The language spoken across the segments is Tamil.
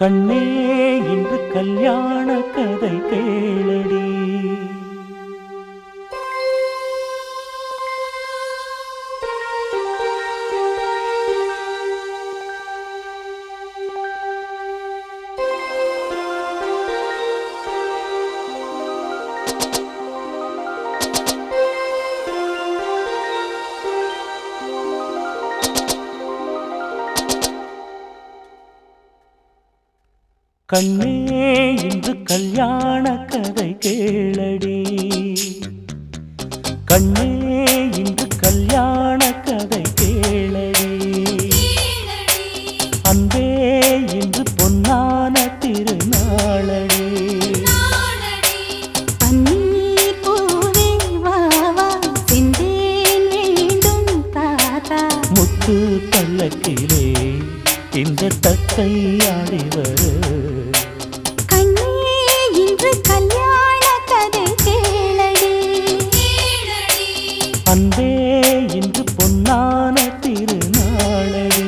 கண்ணே இன்று கல்யாண கதை கேளடி கண்ணே இன்று கல்யாண கதை கேளடி கண்ணே இன்று கல்யாண கதை கேளடி அன்பே இன்று பொன்னான திருநாளடி பன்னீர் பூவே வா வா சிந்தேன் வேண்டும் தாத்தா முத்து பல்லக்கிலே இந்த தத்தை ஆடிவர் கண்ணே இன்று கல்யாண கதை கேளடி அன்பே இன்று பொன்னான திருநாளடி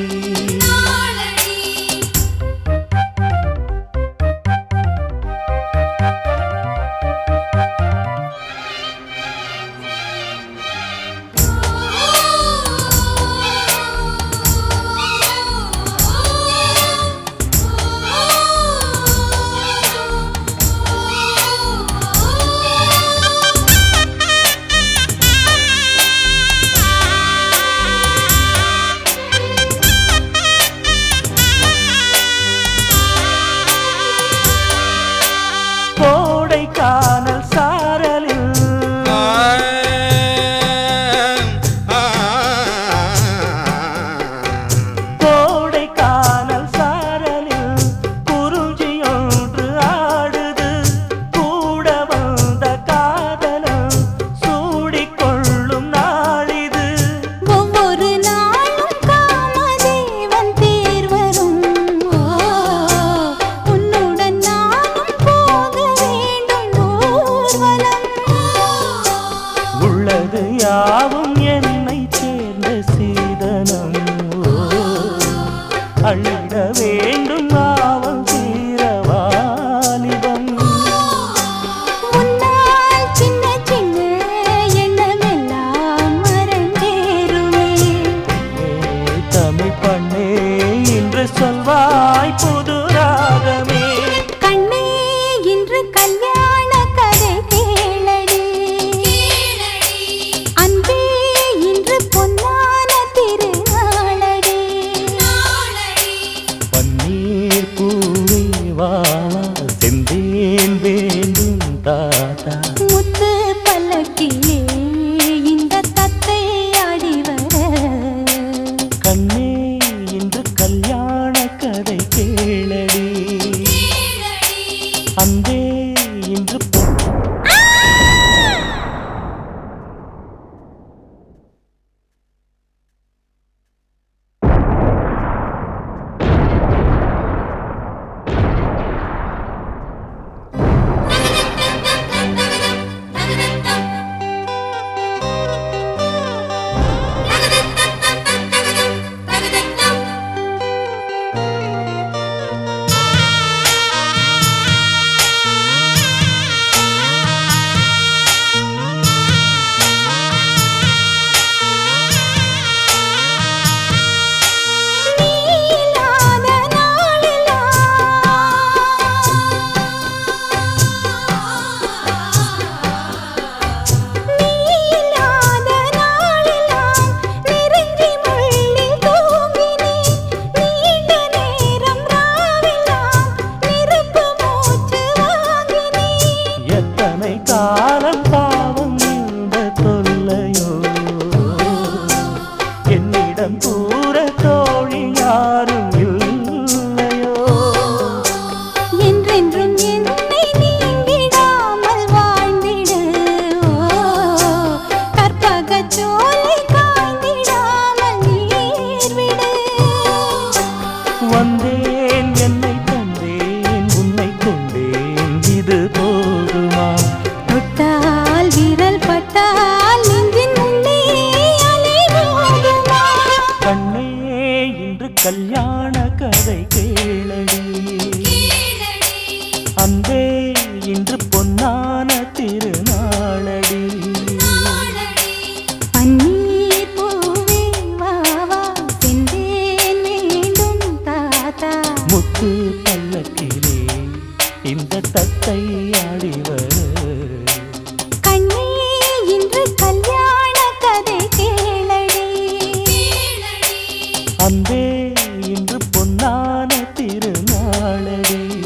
கோடை காணல் சாரலில் கோடை காணல் சாரலில் குறிஞ்சி ஒன்று ஆடுது கூட வந்த காதலம் சூடிக்கொள்ளும் நாளிது ஒவ்வொரு நாளும் காமதேவன் தேர் வரும் ஓ, உன்னுடன் நானும் போக வேண்டும் ஊர்வலம் உள்ளது யாவும் என்னை சேர்ந்த சீதனம் ஓ, அள்ளிட வேண்டும் ஆவல் தீரவாலிபம் முன்னால் சின்ன சின்ன எண்ணமெல்லாம் மறந்தேறுமே ஏ தமிழ் பண்ணே இன்று சொல்வாய் புது ராகமே கண்ணே இன்று கல்யாண கதை கேளடி அன்பே இன்று பொன்னான திருநாளடி பன்னீர் திருநாளடி